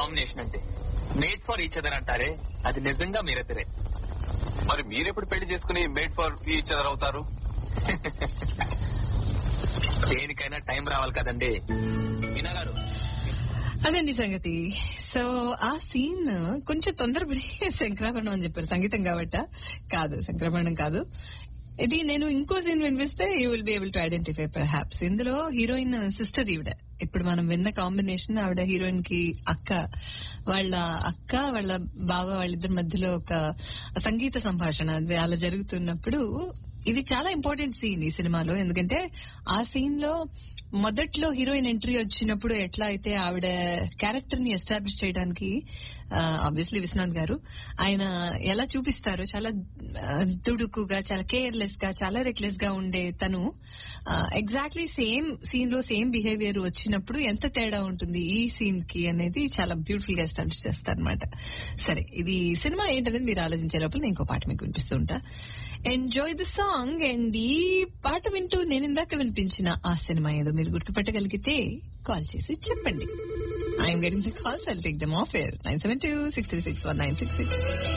combination అంటే made for each other అంటారే అది నిజంగా మీరెద్దరే మరి మీరెప్పుడు పెళ్లి చేసుకుని మేడ్ ఫర్ ఈచ్ అదర్ అవుతారు దేనికైనా టైం రావాలి కదండి మీనా గారు అదండి సంగతి సో ఆ సీన్ కొంచెం తొందరపడి శంకరాభరణం అని చెప్పారు సంగీతం కాబట్ట కాదు శంకరాభరణం కాదు ఇది నేను ఇంకో సీన్ వినిపిస్తే you will be able to identify perhaps ఇందులో హీరోయిన్ సిస్టర్ ఈవిడ ఇప్పుడు మనం విన్న కాంబినేషన్ ఆవిడ హీరోయిన్ కి అక్క వాళ్ళ అక్క వాళ్ళ బావ వాళ్ళిద్దరి మధ్యలో ఒక సంగీత సంభాషణ అది అలా జరుగుతున్నప్పుడు ఇది చాలా ఇంపార్టెంట్ సీన్ ఈ సినిమాలో ఎందుకంటే ఆ సీన్ లో మొదట్లో హీరోయిన్ ఎంట్రీ వచ్చినప్పుడు ఎట్లా అయితే ఆవిడ క్యారెక్టర్ ని ఎస్టాబ్లిష్ చేయడానికి ఆబ్వియస్లీ విశ్వనాథ్ గారు ఆయన ఎలా చూపిస్తారో చాలా ఆ, దుడుకుగా చాలా కేర్లెస్ గా చాలా రెక్లెస్ గా ఉండే తను ఎగ్జాక్ట్లీ సేమ్ సీన్ లో సేమ్ బిహేవియర్ వచ్చినప్పుడు ఎంత తేడా ఉంటుంది ఈ సీన్ కి అనేది చాలా బ్యూటిఫుల్ గా ఎస్టాబ్లిష్ చేస్తారు అనమాట సరే ఇది సినిమా ఏంటనేది మీరు ఆలోచించే లోపల నేను ఇంకో పాట మీకు వినిపిస్తూ ఉంటా ఎంజాయ్ ది సాంగ్ అండ్ ఈ పాట వింటూ నేను ఇందాక వినిపించిన ఆ సినిమా ఏదో మీరు గుర్తుపట్టగలిగితే కాల్ చేసి చెప్పండి I'm getting the calls I'll take them off air nine seven two six three six one nine six six